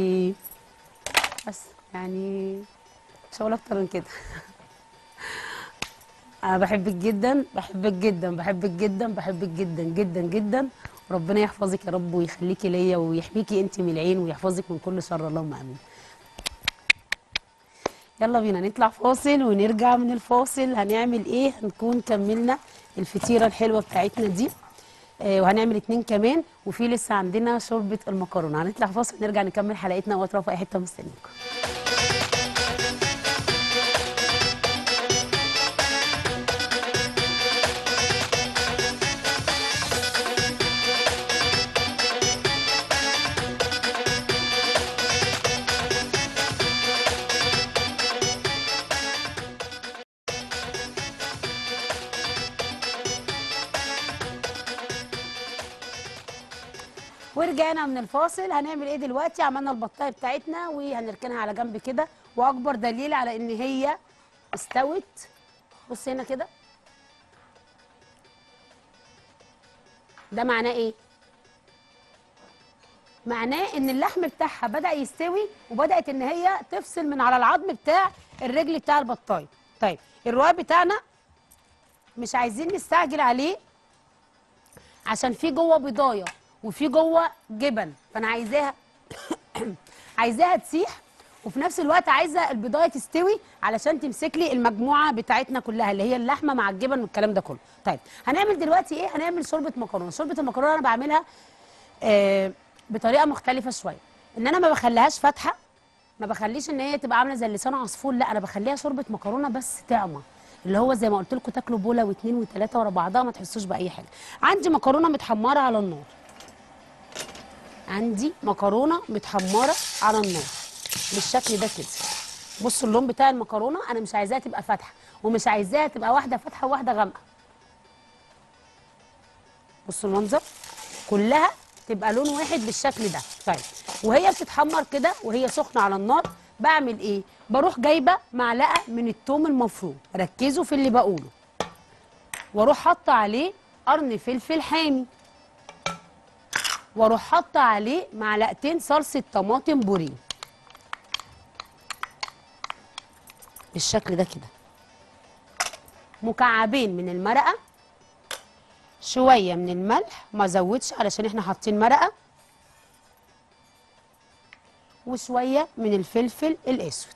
بس يعني مش هقول اكتر من كده انا بحبك جدا بحبك جدا بحبك جدا بحبك جدا جدا جدا ربنا يحفظك يا رب ويخليكي ليا ويحميكي انت من العين ويحفظك من كل شر اللهم امين يلا بينا نطلع فاصل ونرجع من الفاصل هنعمل ايه هنكون كملنا الفطيره الحلوه بتاعتنا دي آه وهنعمل اتنين كمان وفي لسه عندنا شوربه المكرونه هنطلع فاصل نرجع نكمل حلقتنا واطراف اي حته مستنيكم ورجعنا من الفاصل هنعمل ايه دلوقتي عملنا البطايه بتاعتنا وهنركنها على جنب كده واكبر دليل على ان هي استوت بص هنا كده ده معناه ايه معناه ان اللحم بتاعها بدا يستوي وبدات ان هي تفصل من على العظم بتاع الرجل بتاع البطايه طيب الرقاق بتاعنا مش عايزين نستعجل عليه عشان في جوه بضايه وفي جوه جبن فانا عايزاها عايزاها تسيح وفي نفس الوقت عايزه البضايه تستوي علشان تمسك لي المجموعه بتاعتنا كلها اللي هي اللحمه مع الجبن والكلام ده كله طيب هنعمل دلوقتي ايه هنعمل شوربه مكرونه شوربه المكرونه انا بعملها آه بطريقه مختلفه شويه ان انا ما بخليهاش فاتحه ما بخليش ان هي تبقى عامله زي لسان عصفور لا انا بخليها شوربه مكرونه بس طعمه اللي هو زي ما قلت لكم تاكلوا بوله واثنين وثلاثه ورا بعضها ما تحسوش باي حاجه عندي مكرونه متحمره على النار عندي مكرونه متحمره على النار بالشكل ده كده بصوا اللون بتاع المكرونه انا مش عايزاها تبقى فاتحه ومش عايزاها تبقى واحده فاتحه وواحده غامقه بصوا المنظر كلها تبقى لون واحد بالشكل ده طيب وهي بتتحمر كده وهي سخنه على النار بعمل ايه بروح جايبه معلقه من التوم المفروم ركزوا في اللي بقوله واروح حاطه عليه قرن فلفل حامي واروح حاطه عليه معلقتين صلصه طماطم بوريه بالشكل ده كده مكعبين من المرقه شويه من الملح ما زودش علشان احنا حاطين مرقه وشويه من الفلفل الاسود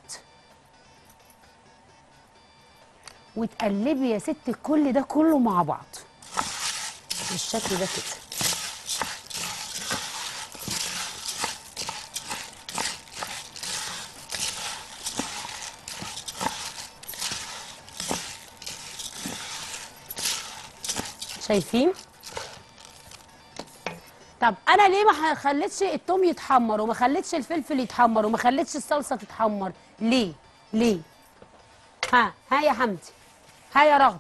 وتقلبي يا ست كل ده كله مع بعض بالشكل ده كده شايفين طب انا ليه ما خليتش التوم يتحمر وما خليتش الفلفل يتحمر وما خليتش الصلصه تتحمر ليه ليه ها ها يا حمدي ها يا رغده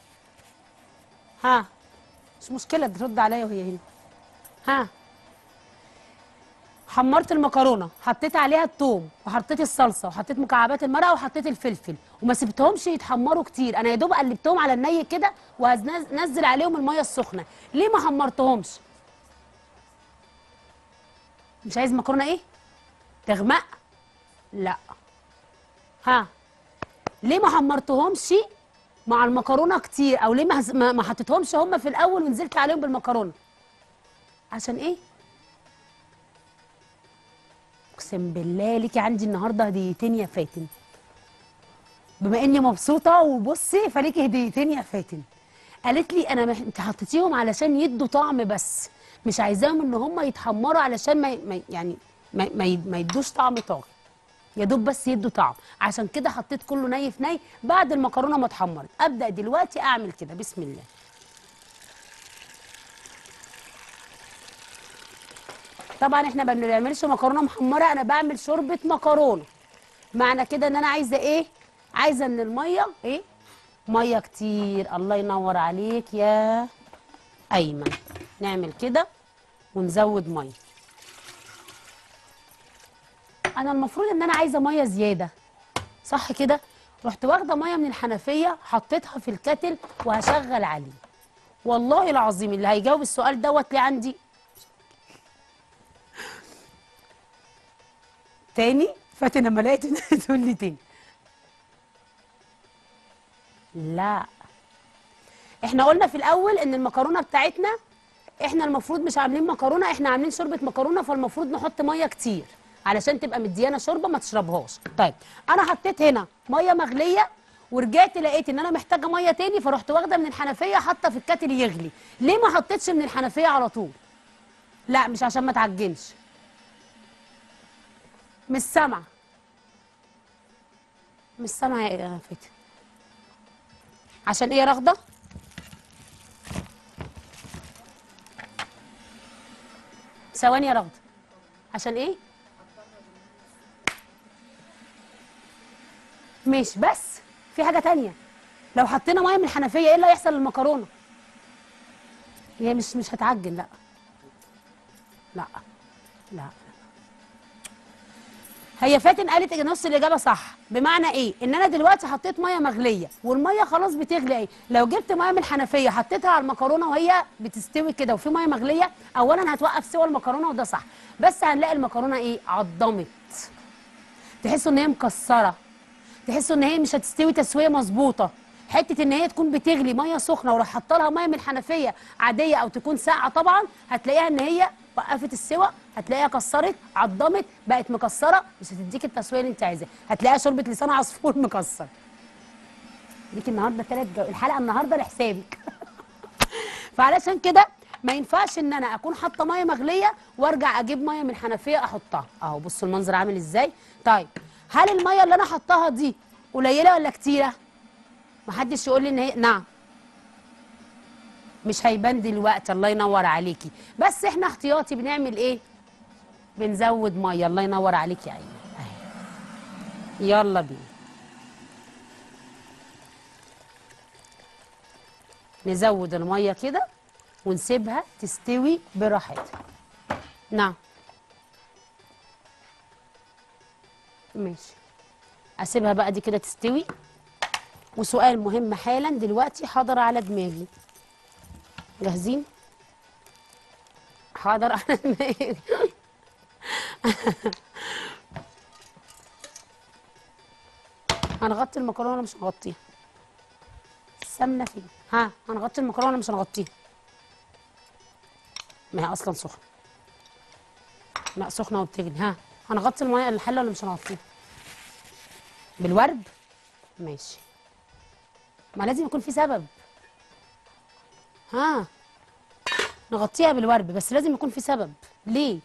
ها مش مشكله ترد عليا وهي هنا ها حمرت المكرونه حطيت عليها الثوم وحطيت الصلصه وحطيت مكعبات المرقه وحطيت الفلفل وما سبتهمش يتحمروا كتير انا يا دوب قلبتهم على الني كده وهنزل عليهم الميه السخنه ليه ما حمرتهمش مش عايز مكرونه ايه تغمق لا ها ليه ما حمرتهمش مع المكرونه كتير او ليه ما هز- ما ما حطيتهمش هم في الاول ونزلت عليهم بالمكرونه عشان ايه اقسم بالله ليكي عندي النهارده هديتين يا فاتن بما اني مبسوطه وبصي فليكي هديتين يا فاتن قالت لي انا مح... انت حطيتيهم علشان يدوا طعم بس مش عايزاهم ان هم يتحمروا علشان ما, ما يعني ما, ما, يد- ما يدوش طعم طاغي يا دوب بس يدوا طعم عشان كده حطيت كله ني في ني بعد المكرونه ما اتحمرت ابدا دلوقتي اعمل كده بسم الله طبعا احنا ما بنعملش مكرونه محمره انا بعمل شوربه مكرونه معنى كده ان انا عايزه ايه عايزه ان الميه ايه ميه كتير الله ينور عليك يا ايمن نعمل كده ونزود ميه انا المفروض ان انا عايزه ميه زياده صح كده رحت واخده ميه من الحنفيه حطيتها في الكتل وهشغل عليه والله العظيم اللي هيجاوب السؤال دوت ليه عندي تاني فاتن لما لقيت تقول لي تاني لا احنا قلنا في الاول ان المكرونه بتاعتنا احنا المفروض مش عاملين مكرونه احنا عاملين شوربه مكرونه فالمفروض نحط ميه كتير علشان تبقى مديانه شوربه ما تشربهاش طيب انا حطيت هنا ميه مغليه ورجعت لقيت ان انا محتاجه ميه تاني فرحت واخده من الحنفيه حاطه في الكاتل يغلي ليه ما حطيتش من الحنفيه على طول لا مش عشان ما تعجنش مش سامعه مش سامعه يا فتي عشان ايه يا رغده ثواني يا رغده عشان ايه مش بس في حاجه تانية لو حطينا ميه من الحنفيه ايه اللي هيحصل للمكرونه هي مش مش هتعجن لا لا لا هي فاتن قالت نص الاجابه صح بمعنى ايه ان انا دلوقتي حطيت ميه مغليه والميه خلاص بتغلي ايه لو جبت ميه من الحنفيه حطيتها على المكرونه وهي بتستوي كده وفي ميه مغليه اولا هتوقف سوى المكرونه وده صح بس هنلاقي المكرونه ايه عضمت تحسوا ان هي مكسره تحسوا ان هي مش هتستوي تسويه مظبوطه حته ان هي تكون بتغلي ميه سخنه وراح حاطه لها ميه من الحنفيه عاديه او تكون ساقعه طبعا هتلاقيها ان هي وقفت السوى هتلاقيها كسرت عضمت بقت مكسره مش هتديك التسويه اللي انت عايزاها هتلاقيها شوربه لسان عصفور مكسر ليك النهارده ثلاث جو... الحلقه النهارده لحسابك فعلشان كده ما ينفعش ان انا اكون حاطه ميه مغليه وارجع اجيب ميه من الحنفيه احطها اهو بصوا المنظر عامل ازاي طيب هل الميه اللي انا حطاها دي قليله ولا كتيره محدش يقول لي ان هي نعم مش هيبان دلوقتي الله ينور عليكي بس احنا احتياطي بنعمل ايه بنزود ميه الله ينور عليك يا ايمن اهي يلا بينا نزود الميه كده ونسيبها تستوي براحتها نعم ماشي اسيبها بقى دي كده تستوي وسؤال مهم حالا دلوقتي حاضر على دماغي جاهزين حاضر على دماغي هنغطي المكرونه ولا مش هنغطيها السمنه فين ها هنغطي المكرونه ولا مش هنغطيها ما هي اصلا سخنه لا سخنه وبتغلي ها هنغطي الميه الحله ولا مش هنغطيها بالورب ماشي ما لازم يكون في سبب ها نغطيها بالورب بس لازم يكون في سبب ليه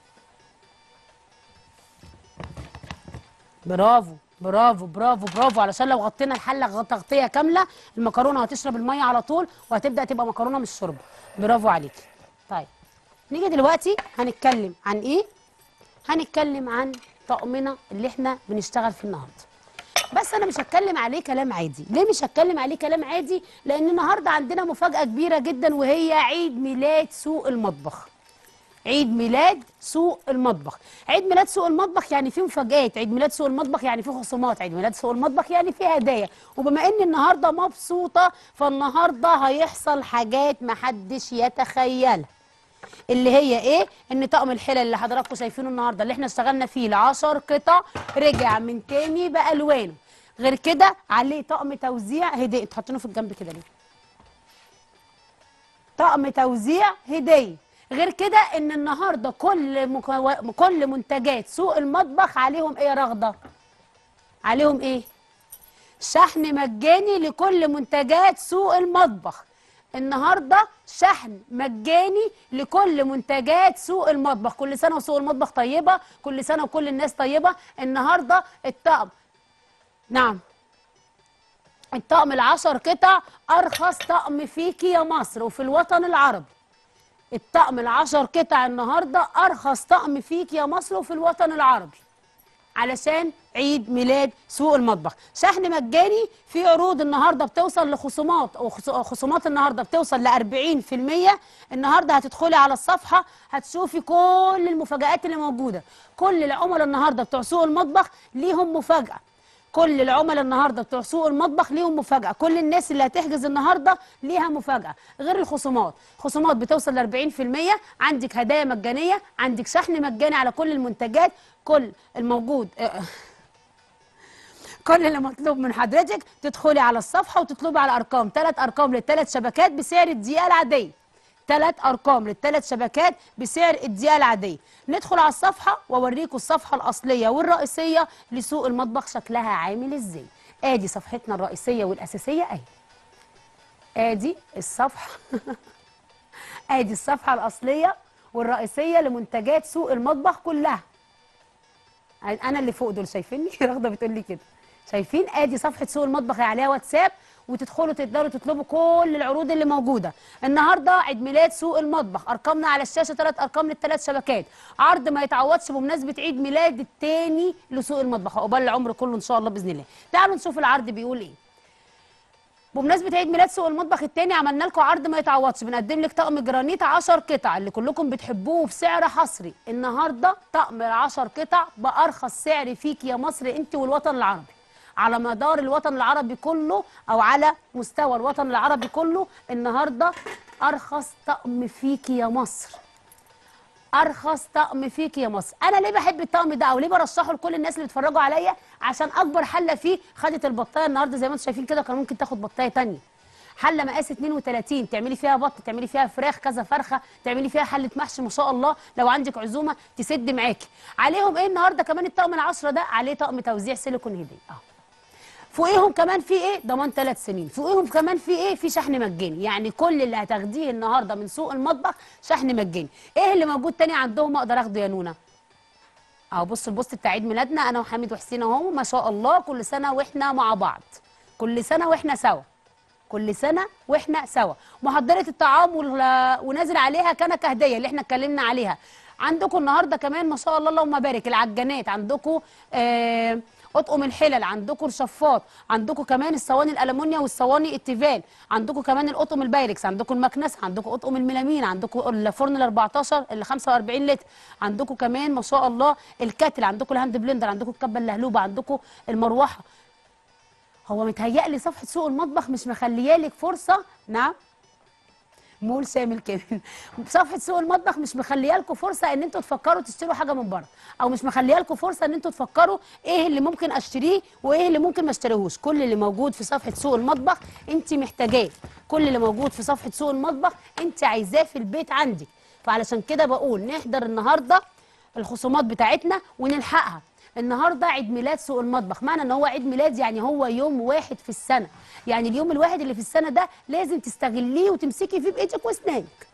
برافو برافو برافو برافو علشان لو غطينا الحله غ- تغطيه كامله المكرونه هتشرب الميه على طول وهتبدا تبقى مكرونه مش شوربه برافو عليكي طيب نيجي دلوقتي هنتكلم عن ايه هنتكلم عن طقمنا اللي احنا بنشتغل فيه النهارده بس انا مش هتكلم عليه كلام عادي ليه مش هتكلم عليه كلام عادي لان النهارده عندنا مفاجاه كبيره جدا وهي عيد ميلاد سوق المطبخ عيد ميلاد سوق المطبخ عيد ميلاد سوق المطبخ يعني فيه مفاجآت عيد ميلاد سوق المطبخ يعني فيه خصومات عيد ميلاد سوق المطبخ يعني فيه هدايا وبما ان النهارده مبسوطه فالنهارده هيحصل حاجات محدش يتخيلها اللي هي ايه ان طقم الحلل اللي حضراتكم شايفينه النهارده اللي احنا اشتغلنا فيه ل 10 قطع رجع من تاني بالوانه غير كده عليه طقم توزيع هديه انتوا حاطينه في الجنب كده ليه طقم توزيع هديه غير كده ان النهارده كل مكو... كل منتجات سوق المطبخ عليهم ايه يا رغده عليهم ايه شحن مجاني لكل منتجات سوق المطبخ النهارده شحن مجاني لكل منتجات سوق المطبخ كل سنه وسوق المطبخ طيبه كل سنه وكل الناس طيبه النهارده الطقم نعم الطقم العشر قطع ارخص طقم فيكي يا مصر وفي الوطن العربي الطقم العشر قطع النهارده ارخص طقم فيك يا مصر وفي الوطن العربي علشان عيد ميلاد سوق المطبخ شحن مجاني في عروض النهارده بتوصل لخصومات او خص- خصومات النهارده بتوصل ل 40% النهارده هتدخلي على الصفحه هتشوفي كل المفاجآت اللي موجوده كل العملاء النهارده بتوع سوق المطبخ ليهم مفاجاه كل العملاء النهارده بتوع سوق المطبخ ليهم مفاجاه كل الناس اللي هتحجز النهارده ليها مفاجاه غير الخصومات خصومات بتوصل ل 40% عندك هدايا مجانيه عندك شحن مجاني على كل المنتجات كل الموجود آه، كل اللي مطلوب من حضرتك تدخلي على الصفحه وتطلبي على ارقام ثلاث ارقام للثلاث شبكات بسعر الدقيقه العاديه ثلاث ارقام للثلاث شبكات بسعر الدقيقه العاديه ندخل على الصفحه واوريكم الصفحه الاصليه والرئيسيه لسوق المطبخ شكلها عامل ازاي ادي صفحتنا الرئيسيه والاساسيه اهي ادي الصفحه ادي الصفحه الاصليه والرئيسيه لمنتجات سوق المطبخ كلها انا اللي فوق دول شايفيني رغده بتقول لي كده شايفين ادي صفحه سوق المطبخ عليها واتساب وتدخلوا تقدروا تطلبوا كل العروض اللي موجوده النهارده عيد ميلاد سوق المطبخ ارقامنا على الشاشه ثلاث ارقام للثلاث شبكات عرض ما يتعوضش بمناسبه عيد ميلاد الثاني لسوق المطبخ عقبال العمر كله ان شاء الله باذن الله تعالوا نشوف العرض بيقول ايه بمناسبه عيد ميلاد سوق المطبخ الثاني عملنا لكم عرض ما يتعوضش بنقدم لك طقم جرانيت 10 قطع اللي كلكم بتحبوه بسعر حصري النهارده طقم ال 10 قطع بارخص سعر فيك يا مصر انت والوطن العربي على مدار الوطن العربي كله او على مستوى الوطن العربي كله النهارده ارخص طقم فيك يا مصر ارخص طقم فيك يا مصر انا ليه بحب الطقم ده او ليه برشحه لكل الناس اللي بيتفرجوا عليا عشان اكبر حله فيه خدت البطايه النهارده زي ما انتم شايفين كده كان ممكن تاخد بطايه تانية حله مقاس 32 تعملي فيها بط تعملي فيها فراخ كذا فرخه تعملي فيها حله محشي ما شاء الله لو عندك عزومه تسد معاكي عليهم ايه النهارده كمان الطقم العشرة ده عليه طقم توزيع سيليكون هديه اهو فوقيهم كمان في ايه ضمان ثلاث سنين فوقيهم كمان في ايه في شحن مجاني يعني كل اللي هتاخديه النهارده من سوق المطبخ شحن مجاني ايه اللي موجود تاني عندهم اقدر اخده يا نونا اهو بص البوست بتاع عيد ميلادنا انا وحميد وحسين اهو ما شاء الله كل سنه واحنا مع بعض كل سنه واحنا سوا كل سنه واحنا سوا محضره الطعام وال- ونازل عليها كنكه هديه اللي احنا اتكلمنا عليها عندكم النهارده كمان ما شاء الله اللهم بارك العجانات عندكم آه اطقم الحلل عندكم الشفاط عندكم كمان الصواني الالومنيا والصواني التيفال عندكم كمان القطم البايركس عندكم المكنسه عندكم اطقم الميلامين عندكم الفرن ال 14 ال 45 لتر عندكم كمان ما شاء الله الكاتل عندكم الهاند بلندر عندكم الكبه اللهلوبه عندكم المروحه هو متهيألي صفحه سوق المطبخ مش مخليالك فرصه نعم مول شامل كمان صفحه سوق المطبخ مش مخليه لكم فرصه ان انتوا تفكروا تشتروا حاجه من بره او مش مخليه لكم فرصه ان انتوا تفكروا ايه اللي ممكن اشتريه وايه اللي ممكن ما اشتريهوش كل اللي موجود في صفحه سوق المطبخ انت محتاجاه كل اللي موجود في صفحه سوق المطبخ انت عايزاه في البيت عندك فعلشان كده بقول نحضر النهارده الخصومات بتاعتنا ونلحقها النهارده عيد ميلاد سوق المطبخ معنى ان هو عيد ميلاد يعني هو يوم واحد في السنه يعني اليوم الواحد اللي في السنه ده لازم تستغليه وتمسكي فيه بايدك واسنانك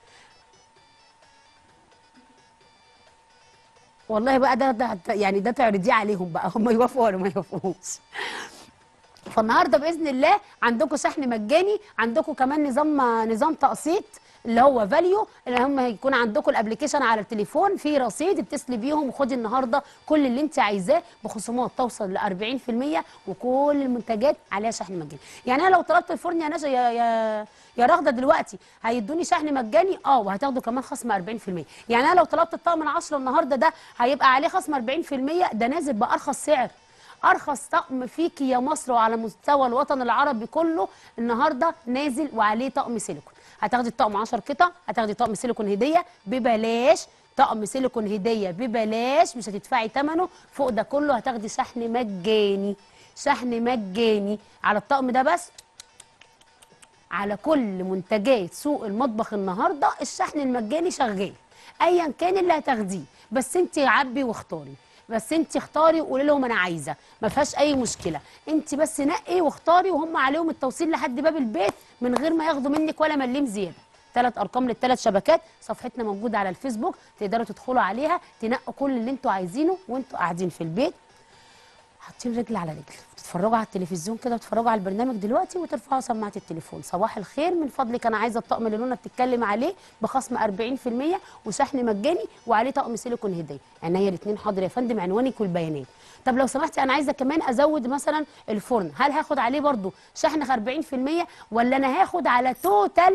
والله بقى ده, ده يعني ده تعرضيه عليهم بقى هم يوافقوا ولا ما يوافقوش فالنهارده باذن الله عندكم شحن مجاني عندكم كمان نظام نظام تقسيط اللي هو فاليو اللي هم هيكون عندكم الابلكيشن على التليفون في رصيد اتصلي بيهم وخدي النهارده كل اللي انت عايزاه بخصومات توصل ل 40% وكل المنتجات عليها شحن مجاني يعني انا لو طلبت الفرن يا نجا يا يا يا رغده دلوقتي هيدوني شحن مجاني اه وهتاخدوا كمان خصم 40% يعني انا لو طلبت الطقم العشرة النهارده ده هيبقى عليه خصم 40% ده نازل بارخص سعر ارخص طقم فيكي يا مصر وعلى مستوى الوطن العربي كله النهارده نازل وعليه طقم سيليكون هتاخدي الطقم 10 قطع هتاخدي طقم سيليكون هديه ببلاش طقم سيليكون هديه ببلاش مش هتدفعي ثمنه فوق ده كله هتاخدي شحن مجاني شحن مجاني على الطقم ده بس على كل منتجات سوق المطبخ النهارده الشحن المجاني شغال ايا كان اللي هتاخديه بس انت عبي واختاري بس انت اختاري وقولي لهم انا عايزه ما فيهاش اي مشكله انت بس نقي واختاري وهم عليهم التوصيل لحد باب البيت من غير ما ياخدوا منك ولا مليم زياده ثلاث ارقام للثلاث شبكات صفحتنا موجوده على الفيسبوك تقدروا تدخلوا عليها تنقوا كل اللي انتوا عايزينه وانتوا قاعدين في البيت حاطين رجل على رجل بتتفرجوا على التلفزيون كده وتتفرجوا على البرنامج دلوقتي وترفعوا سماعه التليفون صباح الخير من فضلك انا عايزه الطقم اللي نونا بتتكلم عليه بخصم 40% وشحن مجاني وعليه طقم سيليكون هديه عينيا الاثنين حاضر يا فندم عنوانك والبيانات طب لو سمحتي انا عايزه كمان ازود مثلا الفرن هل هاخد عليه برضو شحن 40% ولا انا هاخد على توتال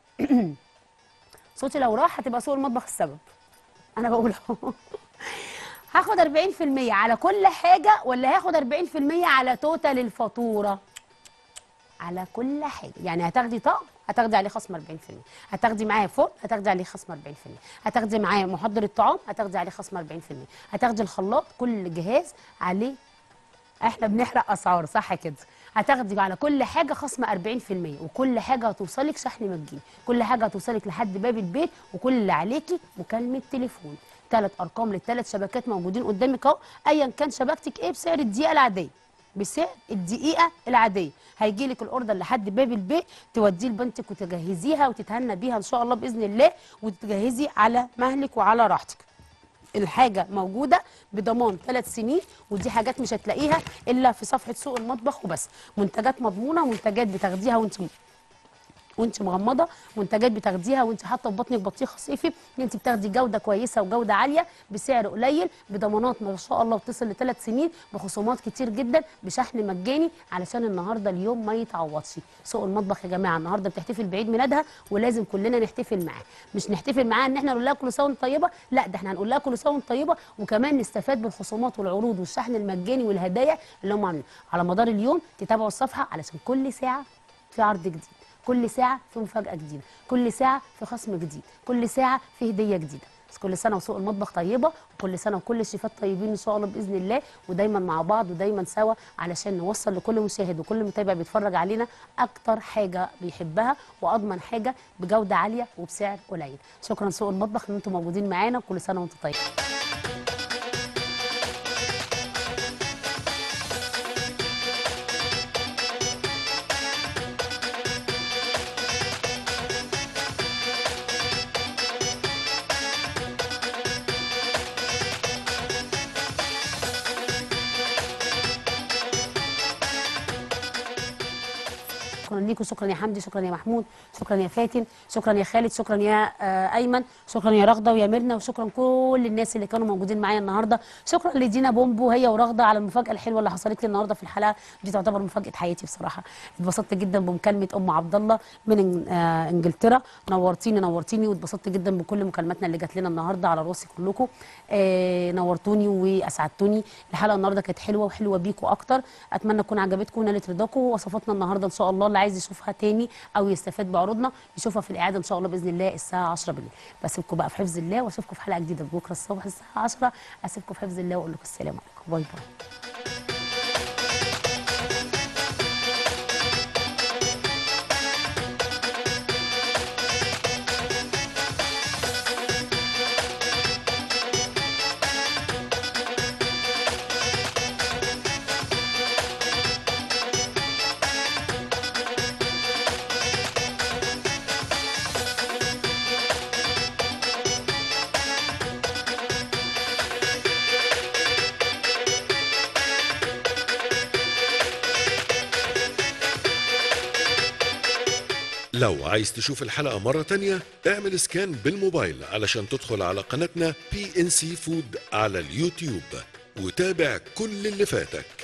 صوتي لو راح هتبقى سوق المطبخ السبب انا بقول اهو هاخد 40% على كل حاجه ولا هاخد 40% على توتال الفاتوره على كل حاجه يعني هتاخدي طقم هتاخدي عليه خصم 40% هتاخدي معاه فرن هتاخدي عليه خصم 40% هتاخدي معاه محضر الطعام هتاخدي عليه خصم 40% هتاخدي الخلاط كل جهاز عليه احنا بنحرق اسعار صح كده هتاخدي على كل حاجه خصم 40% وكل حاجه هتوصلك شحن مجاني كل حاجه هتوصلك لحد باب البيت وكل اللي عليكي مكالمه تليفون ثلاث ارقام للثلاث شبكات موجودين قدامك اهو ايا كان شبكتك ايه بسعر الدقيقه العاديه بسعر الدقيقه العاديه هيجي لك الاوردر لحد باب البيت توديه لبنتك وتجهزيها وتتهنى بيها ان شاء الله باذن الله وتجهزي على مهلك وعلى راحتك الحاجه موجوده بضمان ثلاث سنين ودي حاجات مش هتلاقيها الا في صفحه سوق المطبخ وبس منتجات مضمونه منتجات بتاخديها وانت وانت مغمضه منتجات بتاخديها وانت حاطه في بطنك بطيخه صيفي ان انت بتاخدي جوده كويسه وجوده عاليه بسعر قليل بضمانات ما شاء الله بتصل لثلاث سنين بخصومات كتير جدا بشحن مجاني علشان النهارده اليوم ما يتعوضش سوق المطبخ يا جماعه النهارده بتحتفل بعيد ميلادها ولازم كلنا نحتفل معاها مش نحتفل معاها ان احنا نقول لها كل سنه وانت طيبه لا ده احنا هنقول لها كل سنه وانت طيبه وكمان نستفاد بالخصومات والعروض والشحن المجاني والهدايا اللي هم عاملينها على مدار اليوم تتابعوا الصفحه علشان كل ساعه في عرض جديد كل ساعة في مفاجأة جديدة كل ساعة في خصم جديد كل ساعة في هدية جديدة بس كل سنة وسوق المطبخ طيبة وكل سنة وكل الشيفات طيبين إن شاء الله بإذن الله ودايما مع بعض ودايما سوا علشان نوصل لكل مشاهد وكل متابع بيتفرج علينا أكتر حاجة بيحبها وأضمن حاجة بجودة عالية وبسعر قليل شكرا سوق المطبخ إن أنتم موجودين معانا وكل سنة وأنتم طيبين شكرا ليكم شكرا يا حمدي شكرا يا محمود شكرا يا فاتن شكرا يا خالد شكرا يا آه، ايمن شكرا يا رغده ويا ميرنا وشكرا كل الناس اللي كانوا موجودين معايا النهارده شكرا لدينا بومبو هي ورغده على المفاجاه الحلوه اللي حصلت لي النهارده في الحلقه دي تعتبر مفاجاه حياتي بصراحه اتبسطت جدا بمكالمه ام عبد الله من إن- آه، انجلترا نورتيني نورتيني واتبسطت جدا بكل مكالماتنا اللي جات لنا النهارده على راسي كلكم آه، نورتوني واسعدتوني الحلقه النهارده كانت حلوه وحلوه بيكم اكتر اتمنى تكون عجبتكم ونالت رضاكم وصفاتنا النهارده ان شاء الله اللي عايز يشوفها تاني او يستفاد بعروضنا يشوفها في الاعاده ان شاء الله باذن الله الساعه 10 بالليل بسيبكم بقى في حفظ الله واشوفكم في حلقه جديده بكره الصبح الساعه 10 اسيبكم في حفظ الله واقول لكم السلام عليكم باي باي لو عايز تشوف الحلقة مرة تانية اعمل سكان بالموبايل علشان تدخل على قناتنا بي ان سي فود على اليوتيوب وتابع كل اللي فاتك